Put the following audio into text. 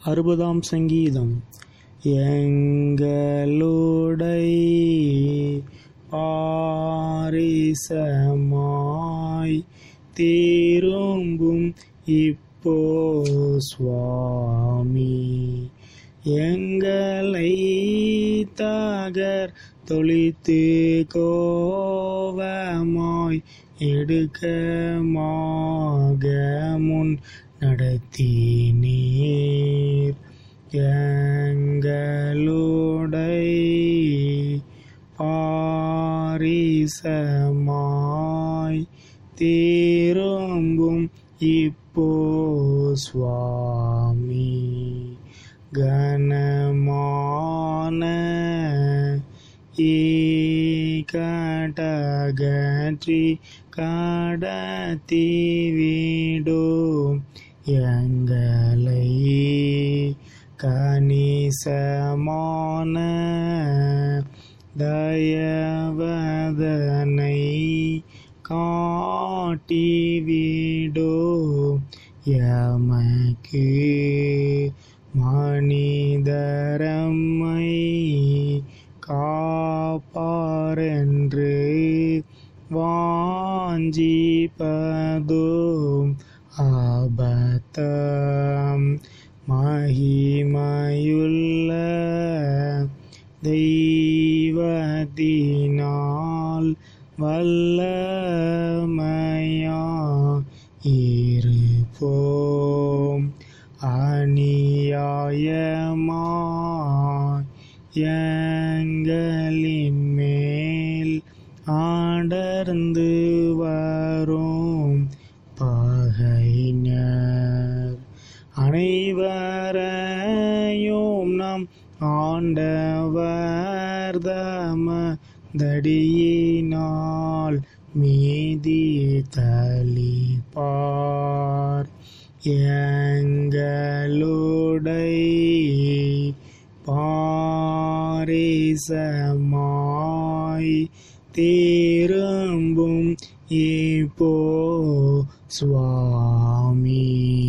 அறுபதாம் சங்கீதம் எங்களுடை பாரிசமாய் திரும்பும் இப்போ சுவாமி எங்களை தகர் தொழித்து கோவமாய் எடுக்கமாக முன் நடத்தினீர் எங்களுடை பாரிசமாய் திரும்பும் இப்போ சுவாமி கனமான ஈகடகற்றி கடத்தி விடும் எங்களை கணிசமான தயவதனை காட்டிவிடோ எமக்கு மனிதரம்மை காப்பாரென்று வாஞ்சிப்பதும் ஆபத்தம் மகிமையுள்ள தெய்வத்தினால் வல்லமையா இருப்போம் அநியாயமாய் எங்களின் மேல் ஆடர்ந்து வரும் பகைஞர் அனைவரையும் நாம் ஆண்டவர் தம தடியினால் மீதி தளிப்பார் எங்களுடை பாரிசமாய் திரும்பும் இப்போ சுவாமி